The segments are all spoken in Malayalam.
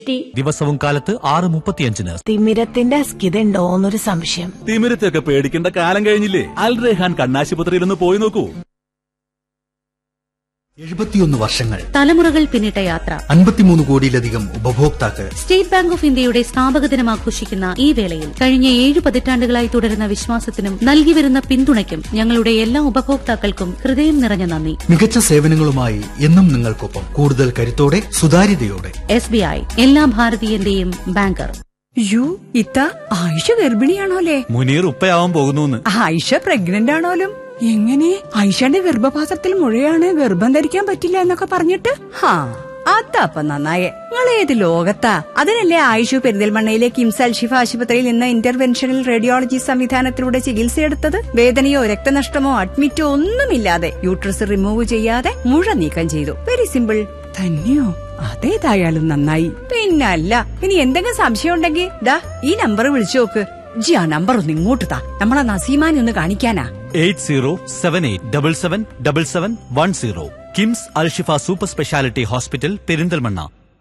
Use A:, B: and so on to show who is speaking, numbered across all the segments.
A: ദിവസവും കാലത്ത് ആറ് മുപ്പത്തിയഞ്ചിന്
B: തിമിരത്തിന്റെ അസ്കിതയുണ്ടോന്നൊരു സംശയം
C: തിമിരത്തൊക്കെ പേടിക്കേണ്ട കാലം കഴിഞ്ഞില്ലേ അൽ റെഹാൻ കണ്ണാശുപത്രിയിൽ ഒന്ന് പോയി നോക്കൂ
D: എഴുപത്തിയൊന്ന് വർഷങ്ങൾ
E: തലമുറകൾ പിന്നിട്ട യാത്ര
D: അൻപത്തിമൂന്ന് കോടിയിലധികം ഉപഭോക്താക്കൾ
E: സ്റ്റേറ്റ് ബാങ്ക് ഓഫ് ഇന്ത്യയുടെ സ്ഥാപക ദിനം ആഘോഷിക്കുന്ന ഈ വേളയിൽ കഴിഞ്ഞ ഏഴ് പതിറ്റാണ്ടുകളായി തുടരുന്ന വിശ്വാസത്തിനും നൽകിവരുന്ന പിന്തുണയ്ക്കും ഞങ്ങളുടെ എല്ലാ ഉപഭോക്താക്കൾക്കും ഹൃദയം നിറഞ്ഞ നന്ദി
D: മികച്ച സേവനങ്ങളുമായി എന്നും നിങ്ങൾക്കൊപ്പം കൂടുതൽ കരുത്തോടെ സുതാര്യതയോടെ
E: എസ് ബി ഐ എല്ലാ ഭാരതീയന്റെയും ബാങ്കർ
F: യു ഇത്ത ആയിഷ ഗർഭിണിയാണോലേ
C: മുനീർ ഉപ്പയാവാൻ പോകുന്നു
F: ആയിഷ പ്രഗ്നന്റ് ആണോലും എങ്ങനെ ആയിഷയുടെ ഗർഭപാത്രത്തിൽ മുഴയാണ് ഗർഭം ധരിക്കാൻ പറ്റില്ല എന്നൊക്കെ പറഞ്ഞിട്ട് ഹാ അതപ്പ നന്നായേ നിങ്ങൾ ഏത് ലോകത്താ അതിനല്ലേ ആയിഷു പെരിന്തൽമണ്ണയിലെ കിംസ് അൽഷിഫ ആശുപത്രിയിൽ നിന്ന് ഇന്റർവെൻഷണൽ റേഡിയോളജി സംവിധാനത്തിലൂടെ ചികിത്സയെടുത്തത് വേദനയോ രക്തനഷ്ടമോ അഡ്മിറ്റോ ഒന്നുമില്ലാതെ യൂട്രസ് റിമൂവ് ചെയ്യാതെ മുഴ നീക്കം ചെയ്തു വെരി സിമ്പിൾ തന്നെയോ അതേതായാലും നന്നായി പിന്നല്ല ഇനി എന്തെങ്കിലും സംശയം ഉണ്ടെങ്കിൽ ദാ ഈ നമ്പർ വിളിച്ചു നോക്ക് ജി ആ നമ്പർ ഒന്ന് ഇങ്ങോട്ട് താ നമ്മളെ നസീമാനെ ഒന്ന് കാണിക്കാനാ
A: eight zero seven eight double seven double seven one zero KIMS Alshifa super speciality hospital Perinthalmanna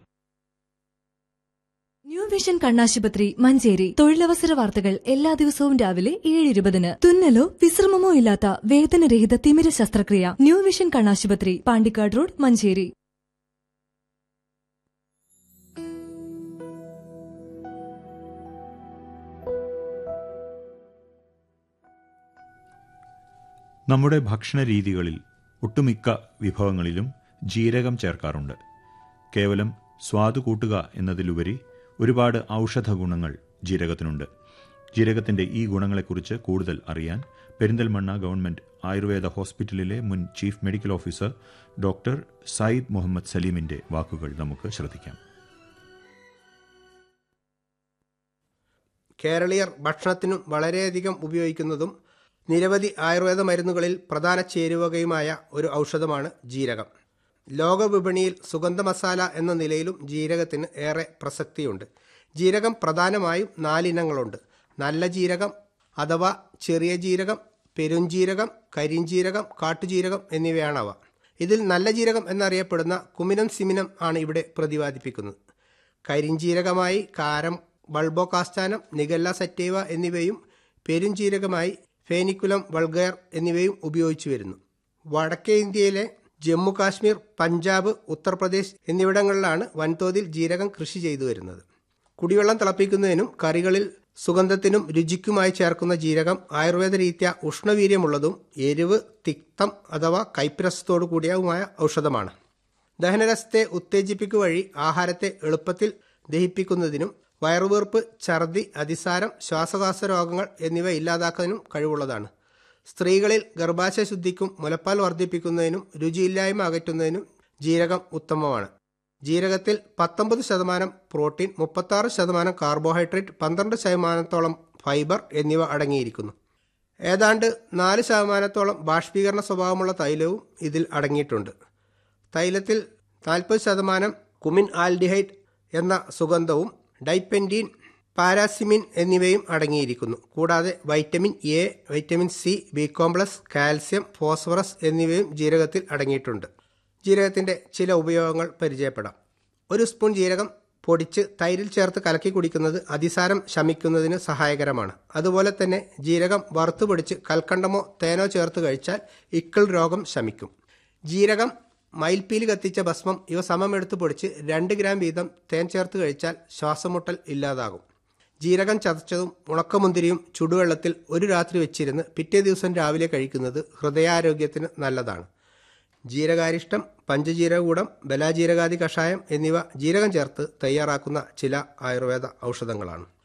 G: new vision കണ്ണാശുപത്രി മഞ്ചേരി തൊഴിലവസര വാർത്തകൾ എല്ലാ ദിവസവും രാവിലെ ഏഴ് ഇരുപതിന് തുന്നലോ വിശ്രമമോ ഇല്ലാത്ത വേദനരഹിത തിമിര ശസ്ത്രക്രിയ ന്യൂ വിഷൻ കണ്ണാശുപത്രി പാണ്ടിക്കാട് റോഡ് മഞ്ചേരി
H: നമ്മുടെ ഭക്ഷണ രീതികളിൽ ഒട്ടുമിക്ക വിഭവങ്ങളിലും ജീരകം ചേർക്കാറുണ്ട് കേവലം സ്വാദ് കൂട്ടുക എന്നതിലുപരി ഒരുപാട് ഔഷധ ഗുണങ്ങൾ ജീരകത്തിനുണ്ട് ജീരകത്തിന്റെ ഈ ഗുണങ്ങളെക്കുറിച്ച് കൂടുതൽ അറിയാൻ പെരിന്തൽമണ്ണ ഗവൺമെന്റ് ആയുർവേദ ഹോസ്പിറ്റലിലെ മുൻ chief medical officer doctor Syed Muhammad സലീമിന്റെ വാക്കുകൾ നമുക്ക് ശ്രദ്ധിക്കാം
I: കേരളീയർ ഭക്ഷണത്തിനും വളരെയധികം ഉപയോഗിക്കുന്നതും നിരവധി ആയുർവേദ മരുന്നുകളിൽ പ്രധാന ചേരുവകയുമായ ഒരു ഔഷധമാണ് ജീരകം ലോകവിപണിയിൽ സുഗന്ധ മസാല എന്ന നിലയിലും ജീരകത്തിന് ഏറെ പ്രസക്തിയുണ്ട് ജീരകം പ്രധാനമായും നാലിനങ്ങളുണ്ട് നല്ല ജീരകം അഥവാ ചെറിയ ജീരകം പെരുംജീരകം കരിഞ്ജീരകം കാട്ടുജീരകം എന്നിവയാണവ ഇതിൽ നല്ല ജീരകം എന്നറിയപ്പെടുന്ന കുമിനം സിമിനം ആണ് ഇവിടെ പ്രതിപാദിപ്പിക്കുന്നത് കരിഞ്ജീരകമായി കാരം ബൾബോകാസ്ഥാനം നിഗല്ല സറ്റേവ എന്നിവയും പെരുംജീരകമായി ഫേനിക്കുലം വൾഗയർ എന്നിവയും ഉപയോഗിച്ചു വരുന്നു വടക്കേ ഇന്ത്യയിലെ ജമ്മു കാശ്മീർ പഞ്ചാബ് ഉത്തർപ്രദേശ് എന്നിവിടങ്ങളിലാണ് വൻതോതിൽ ജീരകം കൃഷി ചെയ്തു വരുന്നത് കുടിവെള്ളം തിളപ്പിക്കുന്നതിനും കറികളിൽ സുഗന്ധത്തിനും രുചിക്കുമായി ചേർക്കുന്ന ജീരകം ആയുർവേദ രീത്യ ഉഷ്ണവീര്യമുള്ളതും എരിവ് തിക്തം അഥവാ കൈപ്പരസത്തോടു കൂടിയതുമായ ഔഷധമാണ് ദഹനരസത്തെ ഉത്തേജിപ്പിക്കുക വഴി ആഹാരത്തെ എളുപ്പത്തിൽ ദഹിപ്പിക്കുന്നതിനും വയറുവീർപ്പ് ഛർദി അതിസാരം ശ്വാസകോശ രോഗങ്ങൾ എന്നിവ ഇല്ലാതാക്കുന്നതിനും കഴിവുള്ളതാണ് സ്ത്രീകളിൽ ഗർഭാശയ ശുദ്ധിക്കും മുലപ്പാൽ വർദ്ധിപ്പിക്കുന്നതിനും രുചിയില്ലായ്മ അകറ്റുന്നതിനും ജീരകം ഉത്തമമാണ് ജീരകത്തിൽ പത്തൊമ്പത് ശതമാനം പ്രോട്ടീൻ മുപ്പത്താറ് ശതമാനം കാർബോഹൈഡ്രേറ്റ് പന്ത്രണ്ട് ശതമാനത്തോളം ഫൈബർ എന്നിവ അടങ്ങിയിരിക്കുന്നു ഏതാണ്ട് നാല് ശതമാനത്തോളം ബാഷ്പീകരണ സ്വഭാവമുള്ള തൈലവും ഇതിൽ അടങ്ങിയിട്ടുണ്ട് തൈലത്തിൽ നാൽപ്പത് ശതമാനം കുമിൻ ആൽഡിഹൈഡ് എന്ന സുഗന്ധവും ഡൈപെൻഡീൻ പാരാസിമിൻ എന്നിവയും അടങ്ങിയിരിക്കുന്നു കൂടാതെ vitamin A vitamin C B complex calcium phosphorus എന്നിവയും ജീരകത്തിൽ അടങ്ങിയിട്ടുണ്ട് ജീരകത്തിൻ്റെ ചില ഉപയോഗങ്ങൾ പരിചയപ്പെടാം ഒരു സ്പൂൺ ജീരകം പൊടിച്ച് തൈരിൽ ചേർത്ത് കലക്കി കുടിക്കുന്നത് അതിസാരം ശമിക്കുന്നതിന് സഹായകരമാണ് അതുപോലെ തന്നെ ജീരകം വറുത്തു പൊടിച്ച് കൽക്കണ്ടമോ തേനോ ചേർത്ത് കഴിച്ചാൽ ഇക്കിൾ രോഗം ശമിക്കും ജീരകം മയിൽപ്പീലി കത്തിച്ച ഭസ്മം ഇവ സമമെടുത്ത് പൊടിച്ച് രണ്ട് ഗ്രാം വീതം തേൻ ചേർത്ത് കഴിച്ചാൽ ശ്വാസമുട്ടൽ ഇല്ലാതാകും ജീരകം ചതച്ചതും ഉണക്കമുന്തിരിയും ചുടുവെള്ളത്തിൽ ഒരു രാത്രി വെച്ചിരുന്ന് പിറ്റേ ദിവസം രാവിലെ കഴിക്കുന്നത് ഹൃദയാരോഗ്യത്തിന് നല്ലതാണ് ജീരകാരിഷ്ടം പഞ്ചജീരകൂടം ബലാജീരകാദി കഷായം എന്നിവ ജീരകം ചേർത്ത് തയ്യാറാക്കുന്ന ചില ആയുർവേദ ഔഷധങ്ങളാണ്